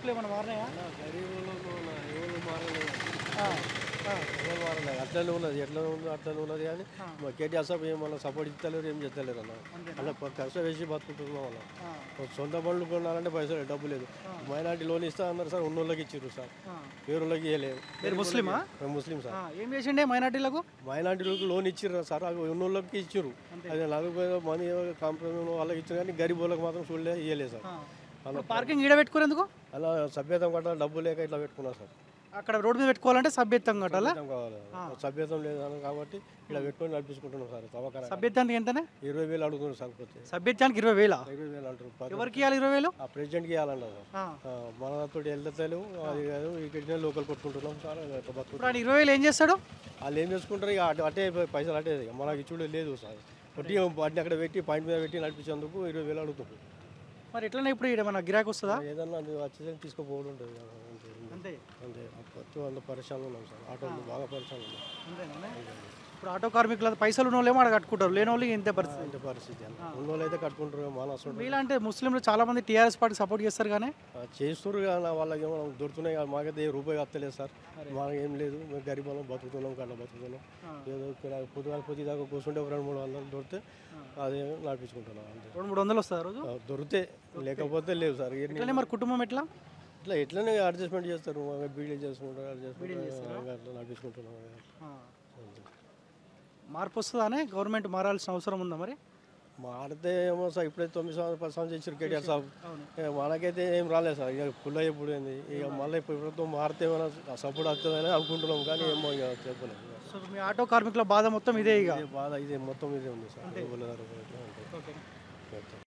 బతుకులు ఏమైనా మారినాయా ఎవరు మారలేదు ఆ, ఆ, ఎవరు మారలేదు అట్లనే ఉన్నది ఎట్లా ఉంది అట్లనే ఉన్నది కానీ ఆ. మా కేటీఆర్ సాబ్ ఏమన్నా సపోర్ట్ ఇస్తలేరు ఏం చేస్తలేరు అన్న అంతేనా? అలా కష్టం వేసి బతుకుంటున్నాం అన్న ఆ, ఒక సొంత బండ్లు కొనాలంటే పైసలు డబ్బు లేదు ఆ. మైనార్టీ లోన్ ఇస్తా అన్నారు సార్ ఉన్నోళ్ళకి ఇచ్చిర్రు సార్ ఆ. వేరులోకి ఇవ్వలేదు మీరు ముస్లిమా మేము ముస్లిం సార్ ఆ, ఏం చేసిండే మైనార్టీలకు మైనార్టీలకు లోన్ ఇచ్చిర్రు సార్ అవి ఉన్నోళ్ళకి ఇచ్చిర్రు అంతే. అది నలుగురు మనీ కాంప్రమైజ్ వాళ్ళకి ఇచ్చారు కానీ గరీబ్ వాళ్ళకి మాత్రం చూడలే ఇవ్వలేదు సార్ ఆ. అలా ఇప్పుడు పార్కింగ్ ఈడ పెట్టుకునేందుకు అలా సభ్యతం కట్టాలి డబ్బు లేక ఇట్లా పెట్టుకున్నా సార్ అక్కడ రోడ్డు మీద పెట్టుకోవాలంటే సభ్యత్వం కట్టాలా సభ్యతం కావాలి సభ్యతం లేదు అని కాబట్టి ఇలా పెట్టుకొని నడిపించుకుంటున్నాం సార్ తవ్వకర సభ్యత్వానికి ఎంతనే ఇరవై వేలు అడుగుతున్నారు సార్ కొద్ది సభ్యత్వానికి ఇరవై వేలా ఇరవై వేలు అంటారు పది- ఎవరికి ఇవ్వాలి ఇరవై వేలు ఆ ప్రెసిడెంట్కి ఇవ్వాలన్నారు సార్ ఆ. ఆ, మన తోటి వెళ్తలేవు అది కాదు ఇక్కడ లోకల్ కొట్టుకుంటున్నాం సార్ అది అట్లా బతుకుతున్నాం. ఇప్పుడు ఆయన ఇరవై వేలు ఏం చేస్తాడు వాళ్ళు ఏం చేసుకుంటారు ఇక అటు అటే పైసలు అటే ఇక మనకి ఇచ్చుడు లేదు సార్ కొట్టి వాటిని అక్కడ పెట్టి పాయింట్ మీద పెట్టి నడిపించేందుకు ఇరవై వేలు అడుగుతుంది మరి ఎట్లనే ఇప్పుడు ఇక్కడ మన గిరాకీ వస్తుందా ఏదన్నా అది వచ్చేసరికి తీసుకుపోవడం ఉంటుంది కదా, అంతే. అంతే అంతే వచ్చి వంద పరిశ్రమలు ఉన్నాం సార్ ఆటోలు బాగా పరిశ్రమలు ఉన్నాయి అంతేనా ఇప్పుడు ఆటో కార్మికులు పైసలు ఉన్న వాళ్ళేమో ఆడ కట్టుకుంటారు లేని వాళ్ళు ఇంతే పరిస్థితి అంతే పరిస్థితి అన్న ఉన్నోళ్ళు అయితే కట్టుకుంటారు మన అసలు మీలాంటి ముస్లింలు చాలా మంది టీఆర్ఎస్ పార్టీ సపోర్ట్ చేస్తారు కానీ చేస్తున్నారు కానీ వాళ్ళకి ఏమో దొరుకుతున్నాయి కదా మాకైతే ఏ రూపాయి వస్తలేదు సార్ మాకు ఏం లేదు మేము గరీబ్ వాళ్ళం బతుకుతున్నాం కట్లా బతుకుతున్నాం ఏదో ఇక్కడ పొద్దుగాల పొద్దు దాకా కూర్చుంటే ఒక రెండు మూడు వందలు దొరికితే అదే నడిపించుకుంటున్నాం అంతే రెండు మూడు వందలు వస్తుంది రోజు ఆ, దొరికితే లేకపోతే లేవు సార్ ఎన్ని- ఎట్లనే మరి కుటుంబం ఎట్లా ఇట్లా ఎట్లనే అడ్జస్ట్మెంట్ చేస్తారు బీడీ చేసుకుంటారు అడ్జస్ట్మెంట్ అట్లా నడిపించుకుంటున్నాం ఆ. అంతే. మార్పు వస్తుందానే గవర్నమెంట్ మారాల్సిన అవసరం ఉందా మరి మారితే ఏమో సార్ ఇప్పుడైతే తొమ్మిది సంవత్సరాలు పది సంవత్సరాలు ఇచ్చారు కేటీఆర్ సాబ్ అవును ఇక మనకైతే ఏం రాలేదు సార్ ఇక పుల్ల ఎప్పుడు ఏంది ఇక మళ్ళీ ఇప్పుడు ప్రభుత్వం మారితే ఏమైనా సపోర్ట్ వస్తుందని అనుకుంటున్నాం కానీ ఏమో ఇక చెప్పలేదు ఇక. సో మీ ఆటో కార్మికుల బాధ మొత్తం ఇదే ఇక ఇదే బాధ ఇదే మొత్తం ఇదే ఉంది సార్ రూపాయల ధర ఒకటి అంతే. ఓకే మొత్తం.